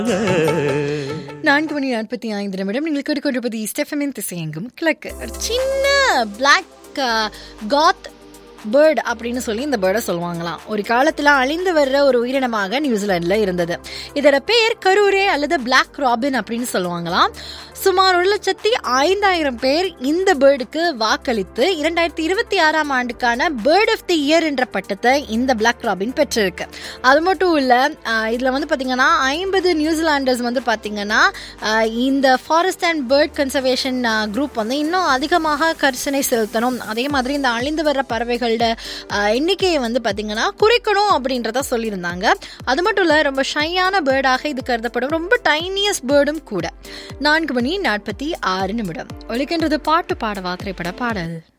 நான்கு மணி நாற்பத்தி ஐந்து நிமிடம் நீங்கள் கேட்டுக்கொண்டிருப்பது ஸ்டெஃபமின் திசையெங்கும் கிழக்கு ஒரு சின்ன பிளாக் காத் பேர்ட் அப்படின்னு சொல்லி இந்த பேர்டை சொல்லுவாங்களாம் ஒரு காலத்துல அழிந்து வர்ற ஒரு உயிரினமாக நியூசிலாந்துல இருந்தது இதோட பேர் கரூரே அல்லது பிளாக் ராபின் அப்படின்னு சொல்லுவாங்களாம் சுமார் ஒரு லட்சத்தி ஐந்தாயிரம் பேர் இந்த பேர்டுக்கு வாக்களித்து இரண்டாயிரத்தி இருபத்தி ஆறாம் ஆண்டுக்கான பேர்ட் ஆஃப் தி இயர் என்ற பட்டத்தை இந்த பிளாக் ராபின் பெற்றிருக்கு அது மட்டும் இல்ல ஆஹ் இதுல வந்து பாத்தீங்கன்னா ஐம்பது நியூசிலாண்டர்ஸ் வந்து பாத்தீங்கன்னா ஆஹ் இந்த forest and bird conservation group வந்து இன்னும் அதிகமாக கரிசனை செலுத்தணும் அதே மாதிரி இந்த அழிந்து வர்ற பறவைகளோட ஆஹ் எண்ணிக்கையை வந்து பாத்தீங்கன்னா குறைக்கணும் அப்படின்றத சொல்லியிருந்தாங்க அது மட்டும் இல்ல ரொம்ப ஷையான பேர்டாக இது கருதப்படும் ரொம்ப டைனியஸ்ட் பேர்டும் கூட நான்கு மணி நாற்பத்தி ஆறு நிமிடம் ஒழிக்கின்றது பாட்டு பாடவா திரைப்பட பாடல்